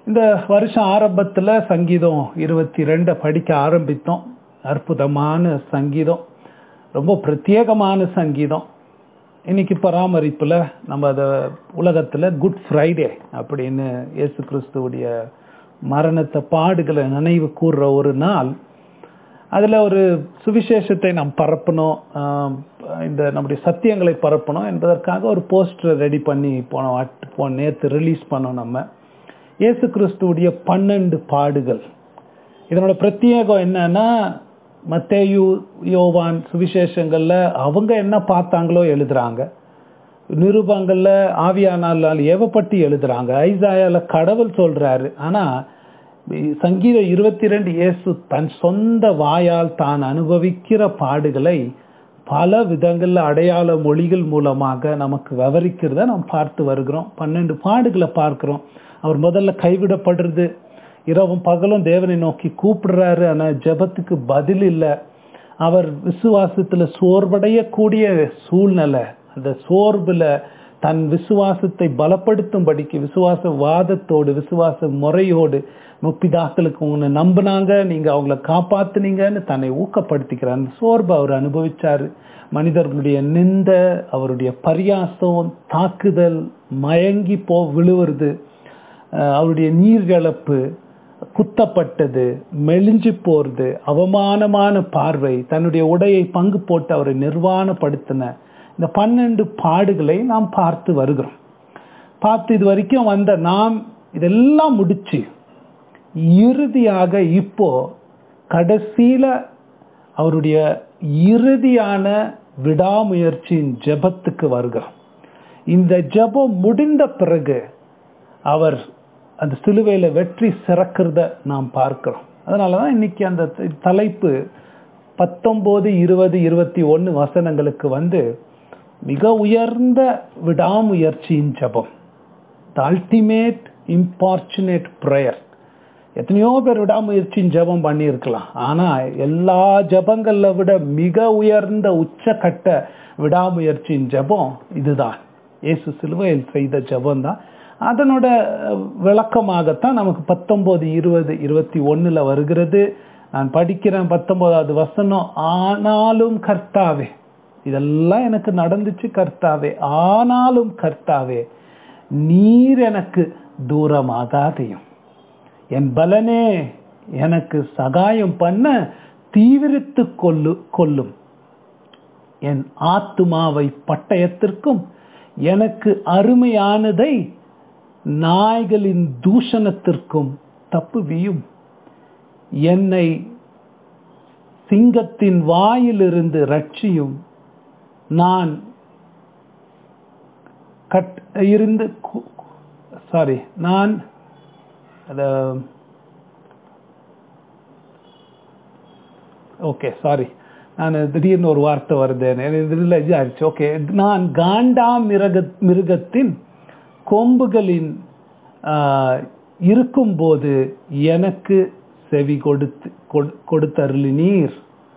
இந்த வருஷம் ஆரம்பத்தில் சங்கீதம் இருபத்தி ரெண்டை படிக்க ஆரம்பித்தோம் அற்புதமான சங்கீதம் ரொம்ப பிரத்யேகமான சங்கீதம் இன்னைக்கு பராமரிப்பில் நம்ம அதை உலகத்தில் குட் ஃப்ரைடே அப்படின்னு இயேசு கிறிஸ்துவுடைய மரணத்தை பாடுகளை நினைவு கூறுற ஒரு நாள் அதில் ஒரு சுவிசேஷத்தை நாம் பரப்பணும் ஆஹ் இந்த நம்முடைய சத்தியங்களை பரப்பணும் என்பதற்காக ஒரு போஸ்டர் ரெடி பண்ணி போன வாட் போன நேற்று ரிலீஸ் பண்ணோம் நம்ம இயேசு கிறிஸ்துவுடைய பன்னெண்டு பாடுகள் இதனோட பிரத்யேகம் என்னன்னா மத்தேயு யோவான் சுவிசேஷங்கள்ல அவங்க என்ன பார்த்தாங்களோ எழுதுறாங்க நிருபங்கள்ல ஆவியானால் ஏவப்பட்டு எழுதுறாங்க ஐசாயால கடவுள் சொல்றாரு ஆனா சங்கீதம் இருபத்தி ரெண்டு இயேசு தன் சொந்த வாயால் தான் அனுபவிக்கிற பாடுகளை பல விதங்கள்ல அடையாள மொழிகள் மூலமாக நமக்கு விவரிக்கிறத நாம் பார்த்து வருகிறோம் பன்னெண்டு பாடுகளை பார்க்கிறோம் அவர் முதல்ல கைவிடப்படுறது இரவும் பகலும் தேவனை நோக்கி கூப்பிடுறாரு ஆனா ஜெபத்துக்கு பதில் இல்லை அவர் விசுவாசத்துல சோர்வடையக்கூடிய சூழ்நிலை அந்த சோர்வுல தன் விசுவாசத்தை பலப்படுத்தும்படிக்கு விசுவாச வாதத்தோடு விசுவாச முறையோடு முப்பிதாக்களுக்கு உன்னை நம்பினாங்க நீங்க அவங்கள காப்பாத்துனீங்கன்னு தன்னை ஊக்கப்படுத்திக்கிறார் அந்த சோர்வை அவர் அனுபவிச்சாரு மனிதர்களுடைய நிந்த அவருடைய பரியாசம் தாக்குதல் மயங்கி போ விழுவுறது அவருடைய நீர்கலப்பு குத்தப்பட்டது மெலிஞ்சு போறது அவமானமான பார்வை தன்னுடைய உடையை பங்கு போட்டு அவரை நிர்வாணப்படுத்தின இந்த பன்னெண்டு பாடுகளை நாம் பார்த்து வருகிறோம் பார்த்து இது வரைக்கும் வந்த நாம் இதெல்லாம் முடிச்சு இறுதியாக இப்போ கடைசியில அவருடைய இறுதியான விடாமுயற்சியின் ஜெபத்துக்கு வருகிறோம் இந்த ஜெபம் முடிந்த பிறகு அவர் அந்த சிலுவையில வெற்றி சிறக்கிறத நாம் பார்க்கிறோம் அதனாலதான் இன்னைக்கு அந்த தலைப்பு பத்தொன்பது இருபது இருபத்தி ஒன்னு வசனங்களுக்கு வந்து மிக உயர்ந்த விடாமுயற்சியின் ஜபம் த அல்டிமேட் இம்பார்ச்சுனேட் ப்ரேயர் எத்தனையோ பேர் விடாமுயற்சியின் ஜபம் பண்ணியிருக்கலாம் ஆனா எல்லா ஜபங்கள்ல விட மிக உயர்ந்த உச்சக்கட்ட விடாமுயற்சியின் ஜபம் இதுதான் இயேசு சிலுவையில் செய்த ஜபம் தான் அதனோட விளக்கமாகத்தான் நமக்கு பத்தொன்பது இருபது இருபத்தி ஒன்னுல வருகிறது நான் படிக்கிறேன் பத்தொன்பதாவது வசனம் ஆனாலும் கர்த்தாவே இதெல்லாம் எனக்கு நடந்துச்சு கர்த்தாவே ஆனாலும் கர்த்தாவே நீர் எனக்கு தூரமாகாதையும் என் பலனே எனக்கு சகாயம் பண்ண தீவிரித்து கொள்ளு கொள்ளும் என் ஆத்துமாவை பட்டயத்திற்கும் எனக்கு அருமையானதை நாய்களின் தூஷணத்திற்கும் தப்புவியும் என்னை சிங்கத்தின் வாயிலிருந்து ரட்சியும் நான் கட் இருந்து சாரி நான் ஓகே சாரி நான் திடீர்னு ஒரு வார்த்தை வருது இதில் ஆயிடுச்சு ஓகே நான் காண்டா மிருக மிருகத்தின் கொம்புகளின் இருக்கும்போது எனக்கு செவி கொடுத்து கொடுத்தருளி நீர்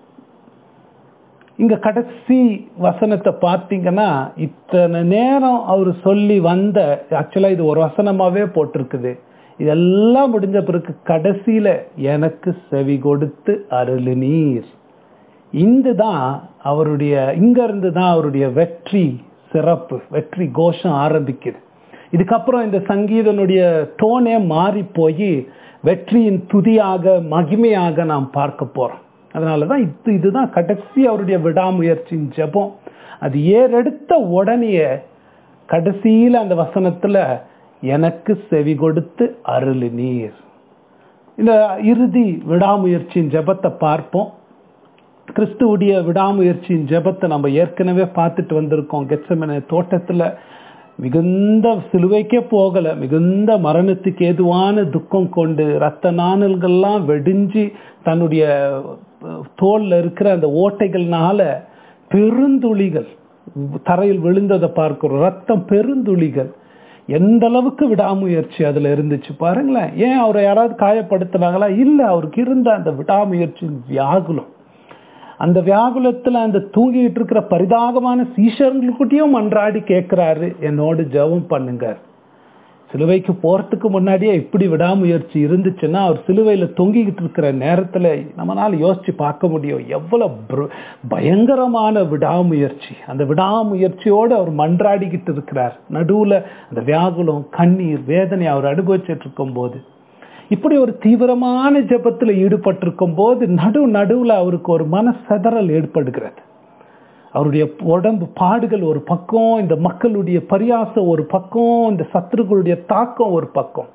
இங்க கடைசி வசனத்தை பார்த்தீங்கன்னா இத்தனை நேரம் அவர் சொல்லி வந்த ஆக்சுவலா இது ஒரு வசனமாவே போட்டிருக்குது இதெல்லாம் முடிஞ்ச பிறகு கடைசியில எனக்கு செவி கொடுத்து அருளி நீர் இந்துதான் அவருடைய இங்க இருந்து தான் அவருடைய வெற்றி சிறப்பு வெற்றி கோஷம் ஆரம்பிக்குது இதுக்கப்புறம் இந்த சங்கீதனுடைய டோனே மாறி போய் வெற்றியின் துதியாக மகிமையாக நாம் பார்க்க போறோம் அதனாலதான் இது இதுதான் கடைசி அவருடைய விடாமுயற்சியின் ஜபம் அது ஏறெடுத்த உடனே கடைசியில அந்த வசனத்துல எனக்கு செவி கொடுத்து அருளி நீர் இந்த இறுதி விடாமுயற்சியின் ஜபத்தை பார்ப்போம் கிறிஸ்துவுடைய விடாமுயற்சியின் ஜபத்தை நம்ம ஏற்கனவே பார்த்துட்டு வந்திருக்கோம் கெச்சமன தோட்டத்துல மிகுந்த சிலுவைக்கே போகல மிகுந்த மரணத்துக்கு ஏதுவான துக்கம் கொண்டு ரத்த நாணல்கள்லாம் வெடிஞ்சு தன்னுடைய தோல்ல இருக்கிற அந்த ஓட்டைகள்னால பெருந்துளிகள் தரையில் விழுந்ததை பார்க்கிறோம் ரத்தம் பெருந்துளிகள் எந்த அளவுக்கு விடாமுயற்சி அதுல இருந்துச்சு பாருங்களேன் ஏன் அவரை யாராவது காயப்படுத்தினாங்களா இல்ல அவருக்கு இருந்த அந்த விடாமுயற்சியின் வியாகுலம் அந்த வியாகுலத்துல அந்த தூங்கிட்டு இருக்கிற பரிதாகமான சீஷர்களுக்கிட்டையும் மன்றாடி கேட்கிறாரு என்னோடு ஜெபம் பண்ணுங்க சிலுவைக்கு போறதுக்கு முன்னாடியே இப்படி விடாமுயற்சி இருந்துச்சுன்னா அவர் சிலுவையில தொங்கிக்கிட்டு இருக்கிற நேரத்துல நம்மளால யோசிச்சு பார்க்க முடியும் எவ்வளவு பிர- பயங்கரமான விடாமுயற்சி அந்த விடாமுயற்சியோடு அவர் மன்றாடிக்கிட்டு இருக்கிறார் நடுவுல அந்த வியாகுலம் கண்ணீர் வேதனை அவர் அனுபவிச்சுட்டு இருக்கும் போது இப்படி ஒரு தீவிரமான ஜெபத்துல ஈடுபட்டிருக்கும் போது நடு நடுவுல அவருக்கு ஒரு மனசதறல் ஏற்படுகிறது அவருடைய உடம்பு பாடுகள் ஒரு பக்கம் இந்த மக்களுடைய பரியாசம் ஒரு பக்கம் இந்த சத்துருக்களுடைய தாக்கம் ஒரு பக்கம்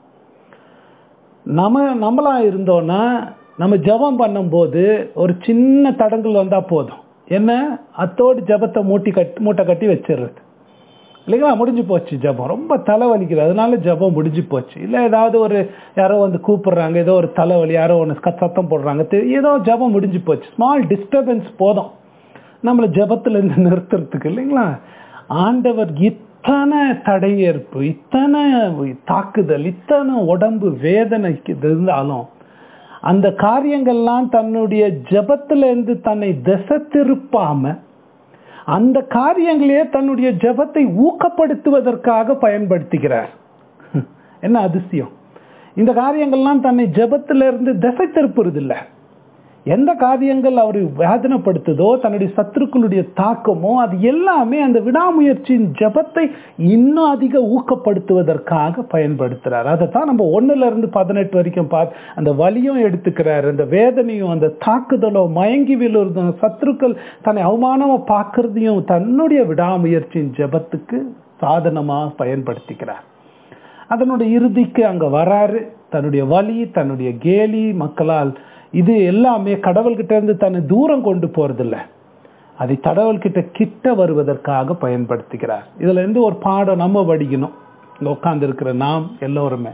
நம்ம நம்மளா இருந்தோம்னா நம்ம ஜெபம் பண்ணும்போது ஒரு சின்ன தடங்கள் வந்தா போதும் என்ன அத்தோடு ஜெபத்தை மூட்டி கட்டி மூட்டை கட்டி வச்சிடுறது இல்லைங்களா முடிஞ்சு போச்சு ஜெபம் ரொம்ப தலைவலிக்குது அதனால ஜெபம் முடிஞ்சு போச்சு இல்லை ஏதாவது ஒரு யாரோ வந்து கூப்பிடுறாங்க ஏதோ ஒரு தலைவலி யாரோ ஒன்று சத்தம் போடுறாங்க தெ- ஏதோ ஜெபம் முடிஞ்சு போச்சு ஸ்மால் டிஸ்டர்பன்ஸ் போதும் நம்மளை ஜெபத்துல இருந்து நிறுத்துறதுக்கு இல்லைங்களா ஆண்டவர் இத்தனை தடையேற்பு இத்தனை தாக்குதல் இத்தனை உடம்பு வேதனைக்கு இருந்தாலும் அந்த காரியங்கள்லாம் தன்னுடைய ஜெபத்துல இருந்து தன்னை திசை திருப்பாம அந்த காரியங்களையே தன்னுடைய ஜெபத்தை ஊக்கப்படுத்துவதற்காக பயன்படுத்துகிறார் என்ன அதிசயம் இந்த காரியங்கள்லாம் தன்னை ஜெபத்திலிருந்து திசை திருப்புறது இல்ல எந்த காரியங்கள் அவர் வேதனைப்படுத்துதோ தன்னுடைய சத்துருக்களுடைய தாக்கமோ அது எல்லாமே அந்த விடாமுயற்சியின் ஜெபத்தை இன்னும் அதிக ஊக்கப்படுத்துவதற்காக பயன்படுத்துறார் அதை தான் நம்ம ஒண்ணுல இருந்து பதினெட்டு வரைக்கும் பார்த்து அந்த வலியும் எடுத்துக்கிறார் அந்த வேதனையும் அந்த தாக்குதலோ மயங்கி விழுறதும் சத்துருக்கள் தன்னை அவமானமா பார்க்கறதையும் தன்னுடைய விடாமுயற்சியின் ஜெபத்துக்கு சாதனமா பயன்படுத்திக்கிறார் அதனுடைய இறுதிக்கு அங்க வராரு தன்னுடைய வலி தன்னுடைய கேலி மக்களால் இது எல்லாமே கடவுள்கிட்ட இருந்து தன்னை தூரம் கொண்டு போறதில்ல அதை கடவுள்கிட்ட கிட்ட வருவதற்காக பயன்படுத்துகிறார் இதுல இருந்து ஒரு பாடம் நம்ம படிக்கணும் இங்க உட்கார்ந்து இருக்கிற நாம் எல்லோருமே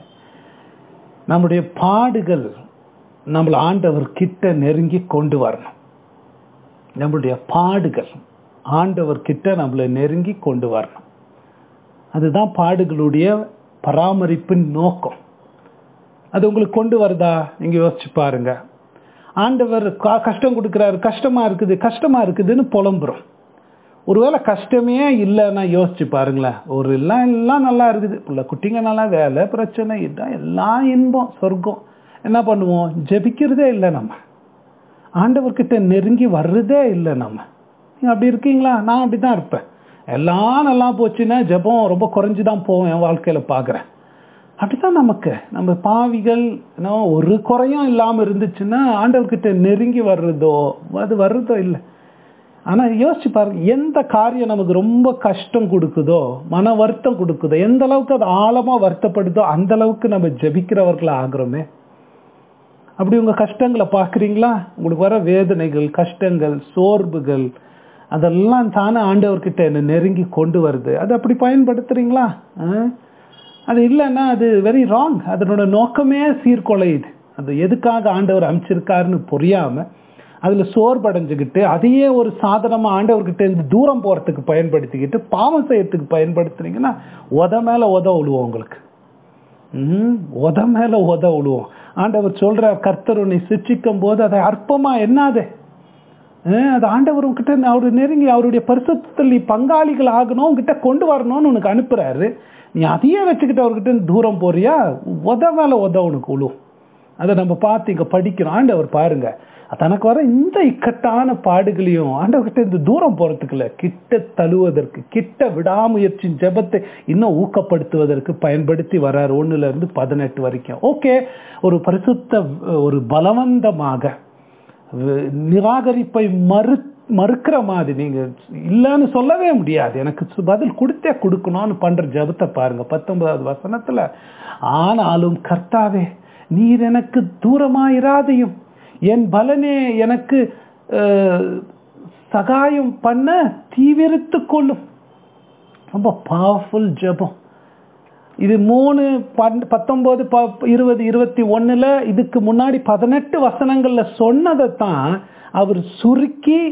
நம்முடைய பாடுகள் நம்மள ஆண்டவர் கிட்ட நெருங்கி கொண்டு வரணும் நம்மளுடைய பாடுகள் ஆண்டவர் கிட்ட நம்மளை நெருங்கி கொண்டு வரணும் அதுதான் பாடுகளுடைய பராமரிப்பின் நோக்கம் அது உங்களுக்கு கொண்டு வருதா நீங்க யோசிச்சு பாருங்க ஆண்டவர் க- கஷ்டம் கொடுக்கிறாரு கஷ்டமா இருக்குது கஷ்டமா இருக்குதுன்னு புலம்புறோம் ஒருவேளை கஷ்டமே இல்லைன்னா யோசிச்சு பாருங்களேன் ஒரு எல்லாம் எல்லாம் நல்லா இருக்குது புள்ள குட்டிங்க நல்லா வேலை பிரச்சனை இதான் எல்லாம் இன்பம் சொர்க்கம் என்ன பண்ணுவோம் ஜெபிக்கிறதே இல்லை நம்ம ஆண்டவர்கிட்ட நெருங்கி வர்றதே இல்லை நம்ம நீங்க அப்படி இருக்கீங்களா நான் அப்படிதான் இருப்பேன் எல்லாம் நல்லா போச்சுன்னா ஜெபம் ரொம்ப குறைஞ்சு தான் போவேன் என் வாழ்க்கையில பார்க்குறேன் அப்படிதான் நமக்கு நம்ம பாவிகள் என்ன ஒரு குறையும் இல்லாம இருந்துச்சுன்னா ஆண்டவர்கிட்ட நெருங்கி வர்றதோ அது வர்றதோ இல்லை ஆனா யோசிச்சு பாருங்க எந்த காரியம் நமக்கு ரொம்ப கஷ்டம் கொடுக்குதோ மன வருத்தம் கொடுக்குதோ எந்த அளவுக்கு அது ஆழமா வருத்தப்படுதோ அந்த அளவுக்கு நம்ம ஜெபிக்கிறவர்களா ஆகுறோமே அப்படி உங்க கஷ்டங்களை பாக்குறீங்களா உங்களுக்கு வர வேதனைகள் கஷ்டங்கள் சோர்வுகள் அதெல்லாம் தானே ஆண்டவர்கிட்ட என்ன நெருங்கி கொண்டு வருது அது அப்படி பயன்படுத்துறீங்களா ஆ? அது இல்லைன்னா அது வெரி ராங் அதனோட நோக்கமே சீர்குலையுது அது எதுக்காக ஆண்டவர் அமைச்சிருக்காருன்னு புரியாம அதுல சோர்வடைஞ்சுக்கிட்டு அதையே ஒரு சாதனமா ஆண்டவர்கிட்ட இருந்து தூரம் போறதுக்கு பயன்படுத்திக்கிட்டு பாவம் செய்யறதுக்கு பயன்படுத்துறீங்கன்னா உத மேல உத விழுவோம் உங்களுக்கு ம், உத மேல உத விழுவோம் ஆண்டவர் சொல்றார் கர்த்தர் உன்னை சிச்சிக்கும் போது அதை அற்பமா என்னாதே அஹ் அது ஆண்டவர் உங்ககிட்ட அவரு நெருங்கி அவருடைய பரிசுத்தத்தில் நீ பங்காளிகள் ஆகணும் உங்ககிட்ட கொண்டு வரணும்னு உனக்கு அனுப்புறாரு நீ அதையே வச்சுக்கிட்டு அவர்கிட்ட இருந்து தூரம் போறியா உத மேல உத உனக்கு விழுவும் அதை நம்ம பார்த்து இங்க படிக்கிறோம் ஆண்டவர் பாருங்க தனக்கு வர இந்த இக்கட்டான பாடுகளையும் ஆண்டவர்கிட்ட இருந்து தூரம் போறதுக்கு இல்ல கிட்ட தழுவதற்கு கிட்ட விடாமுயற்சியின் ஜெபத்தை இன்னும் ஊக்கப்படுத்துவதற்கு பயன்படுத்தி வர்றாரு ஒண்ணுல இருந்து பதினெட்டு வரைக்கும் ஓகே ஒரு பரிசுத்த ஒரு பலவந்தமாக வி- நிராகரிப்பை மறு மறுக்கிற மாதிரி நீங்க இல்லைன்னு சொல்லவே முடியாது எனக்கு சு- பதில் கொடுத்தே கொடுக்கணும்னு பண்ற ஜெபத்தை பாருங்க பத்தொன்பதாவது வசனத்துல ஆனாலும் கர்த்தாவே நீர் எனக்கு தூரமாயிராதையும் என் பலனே எனக்கு அஹ், சகாயம் பண்ண தீவிரித்து கொள்ளும் ரொம்ப பவர்ஃபுல் ஜெபம் இது மூணு பன்- பத்தொன்பது ப- இருபது இருபத்தி ஒண்ணுல இதுக்கு முன்னாடி பதினெட்டு வசனங்கள்ல சொன்னதை தான் அவர் சுருக்கி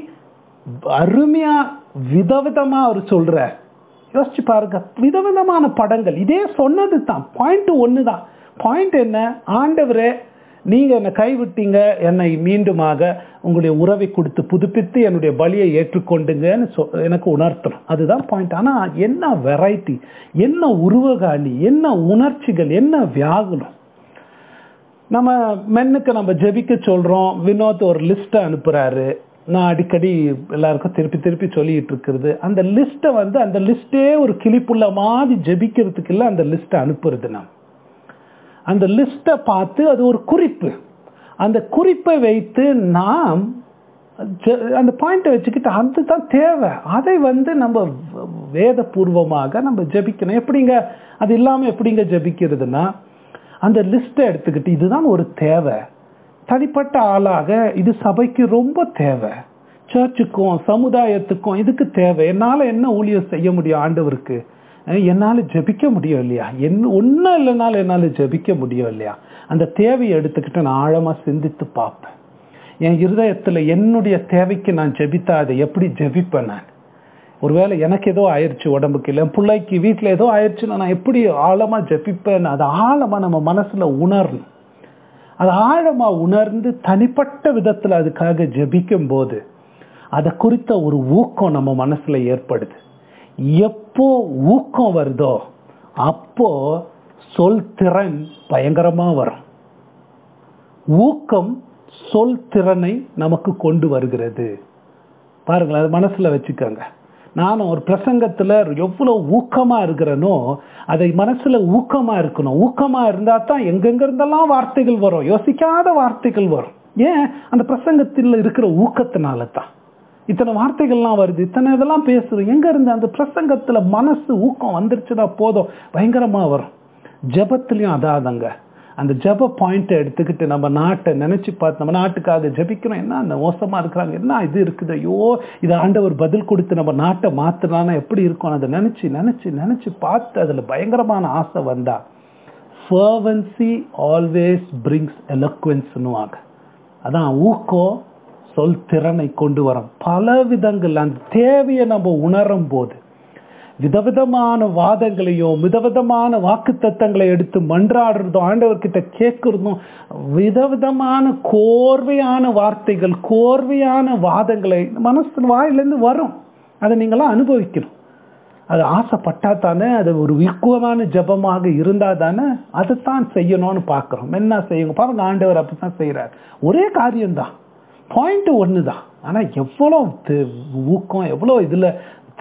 அருமையா விதவிதமா அவர் சொல்றார் யோசிச்சு பாருங்க விதவிதமான படங்கள் இதே சொன்னது தான் பாயிண்ட் ஒன்று தான் பாயிண்ட் என்ன ஆண்டவரே நீங்க என்னை கைவிட்டீங்க என்னை மீண்டுமாக உங்களுடைய உறவை கொடுத்து புதுப்பித்து என்னுடைய பலியை ஏற்றுக்கொண்டுங்கன்னு சொ- எனக்கு உணர்த்தணும் அதுதான் பாயிண்ட் ஆனா என்ன வெரைட்டி என்ன உருவகாலி என்ன உணர்ச்சிகள் என்ன வியாகுலம் நம்ம மென்னுக்கு நம்ம ஜெபிக்க சொல்றோம் வினோத் ஒரு லிஸ்ட்டை அனுப்புறாரு நான் அடிக்கடி எல்லாருக்கும் திருப்பி திருப்பி சொல்லிட்டு இருக்கிறது அந்த லிஸ்ட்டை வந்து அந்த லிஸ்ட்டே ஒரு கிளிப்புள்ள மாதிரி ஜெபிக்கிறதுக்கு இல்லை அந்த லிஸ்ட்டை அனுப்புறது நான் அந்த லிஸ்ட்டை பார்த்து அது ஒரு குறிப்பு அந்த குறிப்பை வைத்து நாம் ஜ- அந்த பாயிண்ட்டை வச்சுக்கிட்டு அதுதான் தேவை அதை வந்து நம்ம வேதபூர்வமாக நம்ம ஜெபிக்கணும் எப்படிங்க அது இல்லாமல் எப்படிங்க ஜெபிக்கிறதுனா அந்த லிஸ்ட்டை எடுத்துக்கிட்டு இதுதான் ஒரு தேவை தனிப்பட்ட ஆளாக இது சபைக்கு ரொம்ப தேவை சர்ச்சுக்கும் சமுதாயத்துக்கும் இதுக்கு தேவை என்னால் என்ன ஊழியம் செய்ய முடியும் ஆண்டவருக்கு அஹ் என்னால ஜெபிக்க முடியும் இல்லையா என்ன ஒன்றும் இல்லைனாலும் என்னால் ஜெபிக்க முடியும் இல்லையா அந்த தேவையை எடுத்துக்கிட்டு நான் ஆழமாக சிந்தித்து பார்ப்பேன் என் இருதயத்தில் என்னுடைய தேவைக்கு நான் ஜெபித்தா அதை எப்படி ஜெபிப்பேன் நான் ஒருவேளை எனக்கு ஏதோ ஆயிடுச்சு உடம்புக்கு இல்லை என் பிள்ளைக்கு வீட்டில் ஏதோ ஆயிடுச்சுன்னா நான் எப்படி ஆழமாக ஜெபிப்பேன் அது ஆழமாக நம்ம மனசில் உணரணும் அது ஆழமாக உணர்ந்து தனிப்பட்ட விதத்தில் அதுக்காக ஜெபிக்கும் போது அதை குறித்த ஒரு ஊக்கம் நம்ம மனசுல ஏற்படுது எப்போ ஊக்கம் வருதோ அப்போ சொல் திறன் பயங்கரமா வரும் ஊக்கம் சொல் திறனை நமக்கு கொண்டு வருகிறது பாருங்களேன் அது மனசுல வச்சுக்கோங்க நானும் ஒரு பிரசங்கத்துல எவ்வளவு ஊக்கமா இருக்கிறேனோ அதை மனசுல ஊக்கமா இருக்கணும் ஊக்கமா இருந்தா தான் எங்கெங்க இருந்தெல்லாம் வார்த்தைகள் வரும் யோசிக்காத வார்த்தைகள் வரும் ஏன் அந்த பிரசங்கத்தில் இருக்கிற ஊக்கத்தினால தான் இத்தனை வார்த்தைகள்லாம் வருது இத்தனை இதெல்லாம் பேசுறோம் எங்க இருந்து அந்த பிரசங்கத்துல மனசு ஊக்கம் வந்துருச்சுன்னா போதும் பயங்கரமா வரும் ஜெபத்துலயும் அதாதங்க அந்த ஜெப பாயிண்ட்டை எடுத்துக்கிட்டு நம்ம நாட்டை நினைச்சு பார்த்து நம்ம நாட்டுக்காக ஜெபிக்கிறோம் என்ன அந்த மோசமா இருக்கிறாங்க என்ன இது இருக்குது ஐயோ இது ஆண்டவர் பதில் கொடுத்து நம்ம நாட்டை மாத்தினானா எப்படி இருக்கும் அதை நினைச்சு நினைச்சு நினைச்சு பார்த்து அதுல பயங்கரமான ஆசை வந்தா ஃபர்வன்சி ஆல்வேஸ் பிரிங்ஸ் எலக்வன்ஸ்னுவாங்க அதான் ஊக்கம் சொல் திறனை கொண்டு வரும் பல விதங்கள் அந்த தேவையை நம்ம உணரும் போது விதவிதமான வாதங்களையும் விதவிதமான வாக்கு தத்தங்களை எடுத்து மன்றாடுறதும் ஆண்டவர்கிட்ட கேட்கறதும் விதவிதமான கோர்வையான வார்த்தைகள் கோர்வையான வாதங்களை மனசு வாயிலிருந்து வரும் அதை நீங்களாம் அனுபவிக்கணும் அது ஆசைப்பட்டா தானே அது ஒரு விக்குவமான ஜபமாக இருந்தா தானே அதைத்தான் செய்யணும்னு பார்க்குறோம் என்ன செய்யுங்க பாருங்க ஆண்டவர் அப்படித்தான் செய்கிறார் ஒரே காரியம்தான் பாயிண்ட் ஒன்று தான் ஆனால் எவ்வளோ தி- ஊக்கம் எவ்வளோ இதில்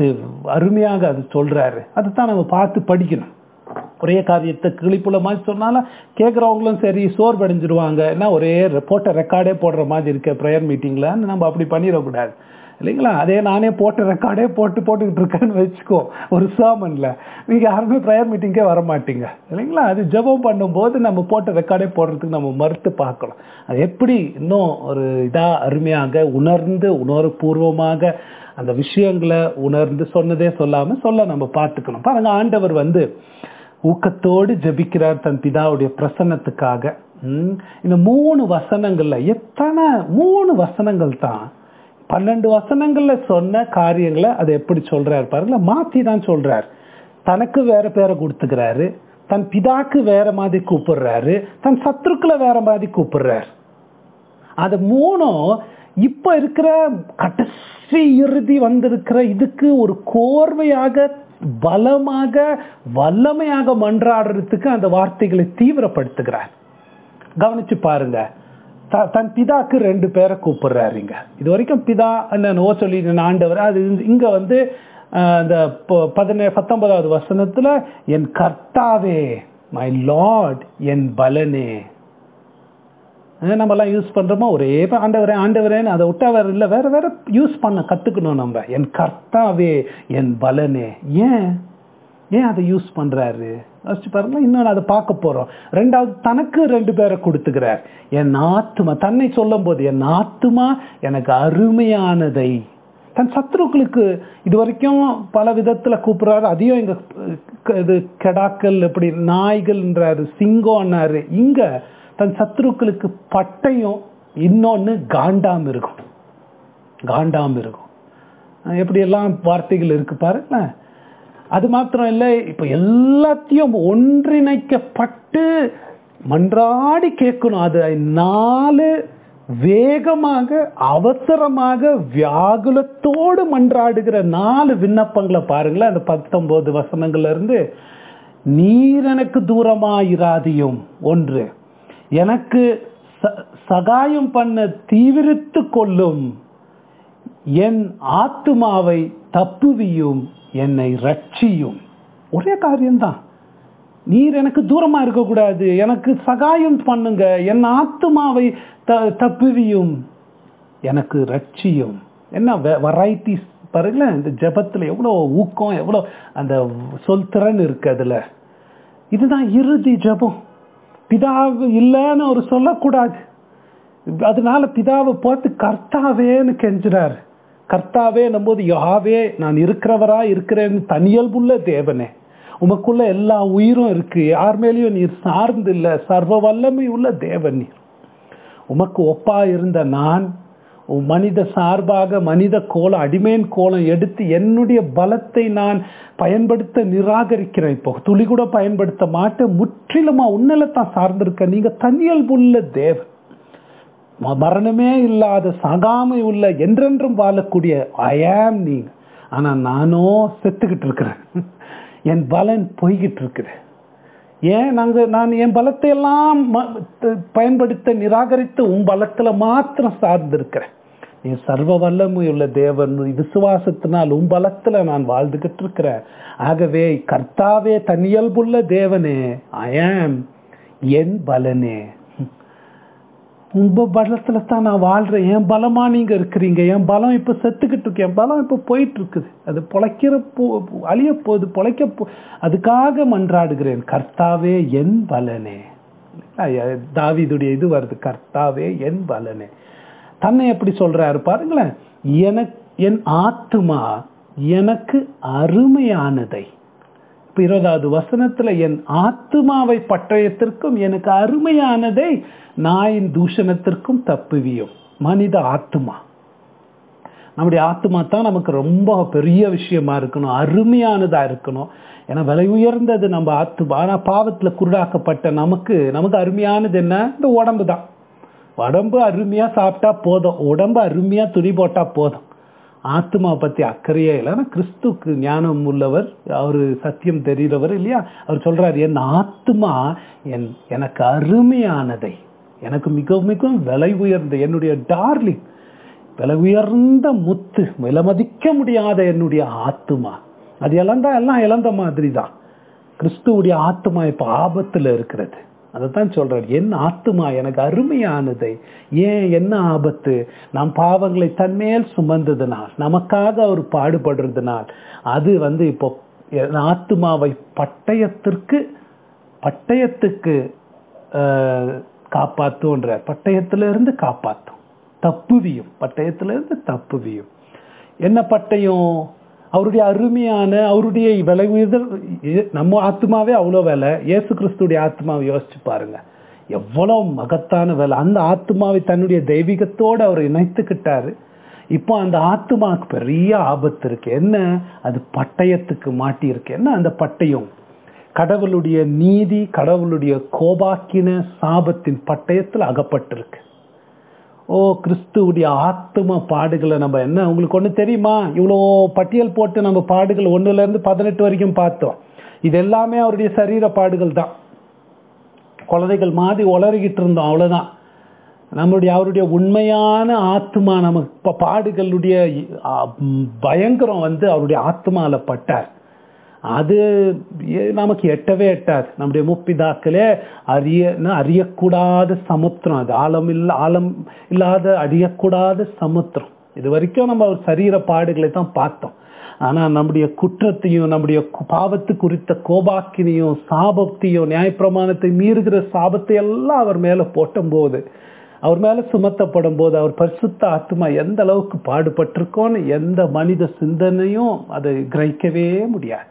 அருமையாக அது சொல்றாரு அதுதான் நம்ம பார்த்து படிக்கணும் ஒரே காரியத்தை கிளிப்புல மாதிரி சொன்னாலும் கேட்குறவங்களும் சரி சோர்வடைஞ்சிருவாங்க என்ன ஒரே போட்ட ரெக்கார்டே போடுற மாதிரி இருக்க ப்ரேயர் மீட்டிங்கில் நம்ம அப்படி பண்ணிடக்கூடாது இல்லைங்களா அதே நானே போட்ட ரெக்கார்டே போட்டு போட்டுக்கிட்டு இருக்கேன்னு வச்சுக்கோ ஒரு சாமன்ல நீங்க யாருமே ப்ரேயர் மீட்டிங்கே வர மாட்டீங்க இல்லைங்களா அது ஜெபம் பண்ணும்போது நம்ம போட்ட ரெக்கார்டே போடுறதுக்கு நம்ம மறுத்து பார்க்கணும் அது எப்படி இன்னும் ஒரு இதா அருமையாக உணர்ந்து உணர்வுபூர்வமாக அந்த விஷயங்களை உணர்ந்து சொன்னதே சொல்லாம சொல்ல நம்ம பார்த்துக்கணும் பாருங்க ஆண்டவர் வந்து ஊக்கத்தோடு ஜெபிக்கிறார் தன் பிதாவுடைய பிரசன்னத்துக்காக ம், இந்த மூணு வசனங்கள்ல எத்தனை மூணு வசனங்கள் தான் பன்னெண்டு வசனங்கள்ல சொன்ன காரியங்களை அதை எப்படி சொல்றாரு பாருங்களா மாத்தி தான் சொல்றார் தனக்கு வேற பேரை கொடுத்துக்கிறாரு தன் பிதாக்கு வேற மாதிரி கூப்பிடுறாரு தன் சத்துருக்களை வேற மாதிரி கூப்பிடுறாரு அது மூணும் இப்ப இருக்கிற கடைசி இறுதி வந்திருக்கிற இதுக்கு ஒரு கோர்வையாக பலமாக வல்லமையாக மன்றாடுறதுக்கு அந்த வார்த்தைகளை தீவிரப்படுத்துகிறார் கவனிச்சு பாருங்க த- தன் பிதாக்கு ரெண்டு பேரை கூப்பிடுறாருங்க இது வரைக்கும் பிதா என்னோ சொல்லி ஆண்டவர் அது இங்க வந்து அஹ், இந்த ப- பதினே பத்தொன்பதாவது வசனத்துல என் கர்த்தாவே மை லார்ட் என் பலனே அஹ் நம்ம எல்லாம் யூஸ் பண்றோமோ ஒரே ப- ஆண்டவரே ஆண்டவரேன்னு அதை விட்டா வேற இல்லை வேற வேற யூஸ் பண்ண கத்துக்கணும் நம்ம என் கர்த்தாவே என் பலனே ஏன் ஏன் அதை யூஸ் பண்றாரு யோசிச்சு பாருங்க இன்னொன்று அதை பார்க்க போறோம் ரெண்டாவது தனக்கு ரெண்டு பேரை கொடுத்துக்கிறார் என் ஆத்துமா தன்னை சொல்லும் போது என் ஆத்துமா எனக்கு அருமையானதை தன் சத்துருக்களுக்கு இது வரைக்கும் பல விதத்துல கூப்பிடுறாரு அதையும் இங்க க- இது கெடாக்கள் எப்படி நாய்கள்ன்றாரு சிங்கம்னாரு இங்க தன் சத்துருக்களுக்கு பட்டையும் இன்னொன்னு காண்டாம் இருக்கும் காண்டாம் இருக்கும் அஹ் எப்படி எல்லாம் வார்த்தைகள் இருக்கு பாருங்களேன் அது மாத்திரம் இல்லை இப்ப எல்லாத்தையும் ஒன்றிணைக்கப்பட்டு மன்றாடி கேட்கணும் அது நாலு வேகமாக அவசரமாக வியாகுலத்தோடு மன்றாடுகிற நாலு விண்ணப்பங்களை பாருங்களேன் அந்த பத்தொன்பது வசனங்கள்ல இருந்து நீர் எனக்கு தூரமாயிராதியும் ஒன்று எனக்கு ச- சகாயம் பண்ண தீவிரித்து கொள்ளும் என் ஆத்துமாவை தப்புவியும் என்னை ரட்சியும் ஒரே காரியம்தான் நீர் எனக்கு தூரமா இருக்கக்கூடாது எனக்கு சகாயம் பண்ணுங்க என் ஆத்துமாவை த- தப்புவியும் எனக்கு ரட்சியும் என்ன வெரைட்டிஸ் பாருங்களேன் இந்த ஜெபத்துல எவ்வளோ ஊக்கம் எவ்வளோ அந்த சொல் திறன் இருக்கு அதுல இதுதான் இறுதி ஜெபம் பிதாவு இல்லைன்னு அவர் சொல்லக்கூடாது அதனால பிதாவை பார்த்து கர்த்தாவேன்னு கெஞ்சுறாரு கர்த்தாவே போது யாவே நான் இருக்கிறவரா இருக்கிறேன்னு தனியல்புள்ள தேவனே உமக்குள்ள எல்லா உயிரும் இருக்கு யார் மேலேயும் நீர் சார்ந்து இல்ல சர்வ வல்லமை உள்ள தேவன் நீர் உமக்கு ஒப்பா இருந்த நான் உன் மனித சார்பாக மனித கோலம் அடிமேன் கோலம் எடுத்து என்னுடைய பலத்தை நான் பயன்படுத்த நிராகரிக்கிறேன் இப்போ துளி கூட பயன்படுத்த மாட்டேன் முற்றிலுமா உன்னில தான் சார்ந்திருக்க நீங்க தனியல்புள்ள தேவன் ம- மரணமே இல்லாத சாகாமை உள்ள என்றென்றும் வாழக்கூடிய ஐ ஆம் நீங்க ஆனா நானோ செத்துக்கிட்டு இருக்கிறேன் என் பலன் போய்கிட்டு இருக்கிறேன் ஏன் நாங்க நான் என் பலத்தை எல்லாம் ம- த- பயன்படுத்த நிராகரித்து உன் பலத்துல மாத்திரம் சார்ந்திருக்கிறேன் நீ சர்வ வல்லமை உள்ள தேவன் விசுவாசத்தினால் உன் பலத்துல நான் வாழ்ந்துகிட்டு இருக்கிறேன் ஆகவே கர்த்தாவே தனியல்புள்ள தேவனே ஐ ஆம் என் பலனே உங்க பலத்துல தான் நான் வாழ்றேன் என் பலமா நீங்க இருக்கிறீங்க என் பலம் இப்ப செத்துக்கிட்டு இருக்கு என் பலம் இப்ப போயிட்டு இருக்குது அது பொழைக்கிற போ அழிய போகுது பொழைக்க போ அதுக்காக மன்றாடுகிறேன் கர்த்தாவே என் பலனே ஐயா, தாவீதுடைய இது வருது கர்த்தாவே என் பலனே தன்னை எப்படி சொல்றாரு பாருங்களேன் எனக்கு என் ஆத்துமா எனக்கு அருமையானதை இப்ப இருபதாவது வசனத்துல என் ஆத்துமாவை பட்டயத்திற்கும் எனக்கு அருமையானதை நாயின் தூஷணத்திற்கும் தப்புவியும் மனித ஆத்துமா நம்முடைய ஆத்துமா தான் நமக்கு ரொம்ப பெரிய விஷயமா இருக்கணும் அருமையானதா இருக்கணும் ஏன்னா விலை உயர்ந்தது நம்ம ஆத்துமா ஆனா பாவத்துல குருடாக்கப்பட்ட நமக்கு நமக்கு அருமையானது என்ன இந்த உடம்பு தான் உடம்பு அருமையா சாப்பிட்டா போதும் உடம்பு அருமையா துணி போட்டா போதும் ஆத்மா பத்தி அக்கறையே இல்லை ஆனா கிறிஸ்துக்கு ஞானம் உள்ளவர் அவரு சத்தியம் தெரிகிறவர் இல்லையா அவர் சொல்றாரு என் ஆத்மா என் எனக்கு அருமையானதை எனக்கு மிக மிகவும் விலை உயர்ந்த என்னுடைய டார்லிங் விலை உயர்ந்த முத்து விலை மதிக்க முடியாத என்னுடைய ஆத்துமா அது இழந்தா எல்லாம் இழந்த மாதிரி தான் கிறிஸ்துவுடைய ஆத்துமா இப்ப ஆபத்துல இருக்கிறது அதைத்தான் சொல்றார் என் ஆத்துமா எனக்கு அருமையானதை ஏன் என்ன ஆபத்து நாம் பாவங்களை தன்மேல் சுமந்ததுனால் நமக்காக அவர் பாடுபடுறதுனால் அது வந்து இப்போ என் ஆத்துமாவை பட்டயத்திற்கு பட்டயத்துக்கு ஆஹ், காப்பாத்துன்ற பட்டயத்திலிருந்து காப்பாத்தும் தப்புவியும் பட்டயத்திலிருந்து தப்புவியும் என்ன பட்டயம் அவருடைய அருமையான அவருடைய விலை உயர்ந்த நம்ம ஆத்மாவே அவ்வளோ வேலை இயேசு கிறிஸ்துடைய ஆத்மாவை யோசிச்சு பாருங்க எவ்வளவு மகத்தான வேலை அந்த ஆத்மாவை தன்னுடைய தெய்வீகத்தோடு அவர் இணைத்துக்கிட்டாரு இப்போ அந்த ஆத்மாவுக்கு பெரிய ஆபத்து இருக்கு என்ன அது பட்டயத்துக்கு மாட்டி இருக்கு என்ன அந்த பட்டயம் கடவுளுடைய நீதி கடவுளுடைய கோபாக்கின சாபத்தின் பட்டயத்தில் அகப்பட்டிருக்கு ஓ கிறிஸ்துவுடைய ஆத்ம பாடுகளை நம்ம என்ன உங்களுக்கு ஒண்ணு தெரியுமா இவ்வளோ பட்டியல் போட்டு நம்ம பாடுகள் ஒண்ணுல இருந்து பதினெட்டு வரைக்கும் பார்த்தோம் இது எல்லாமே அவருடைய சரீர பாடுகள் தான் குழந்தைகள் மாதிரி உளறிக்கிட்டு இருந்தோம் அவ்வளவுதான் நம்மளுடைய அவருடைய உண்மையான ஆத்மா நமக்கு இப்ப பாடுகளுடைய ஆ, ம், பயங்கரம் வந்து அவருடைய ஆத்மால பட்டார் அது ஏ- நமக்கு எட்டவே எட்டாது நம்முடைய முப்பிதாக்களே அறிய அறியக்கூடாத சமுத்திரம் அது ஆழம் இல்ல ஆழம் இல்லாத அறியக்கூடாத சமுத்திரம் இது வரைக்கும் நம்ம அவர் சரீர பாடுகளை தான் பார்த்தோம் ஆனா நம்முடைய குற்றத்தையும் நம்முடைய கு- பாவத்து குறித்த கோபாக்கினையும் சாபத்தையும் நியாயப்பிரமாணத்தை மீறுகிற சாபத்தை எல்லாம் அவர் மேல போட்டும்போது அவர் மேல சுமத்தப்படும் போது அவர் பரிசுத்த ஆத்மா எந்த அளவுக்கு பாடுபட்டிருக்கோன்னு எந்த மனித சிந்தனையும் அதை கிரகிக்கவே முடியாது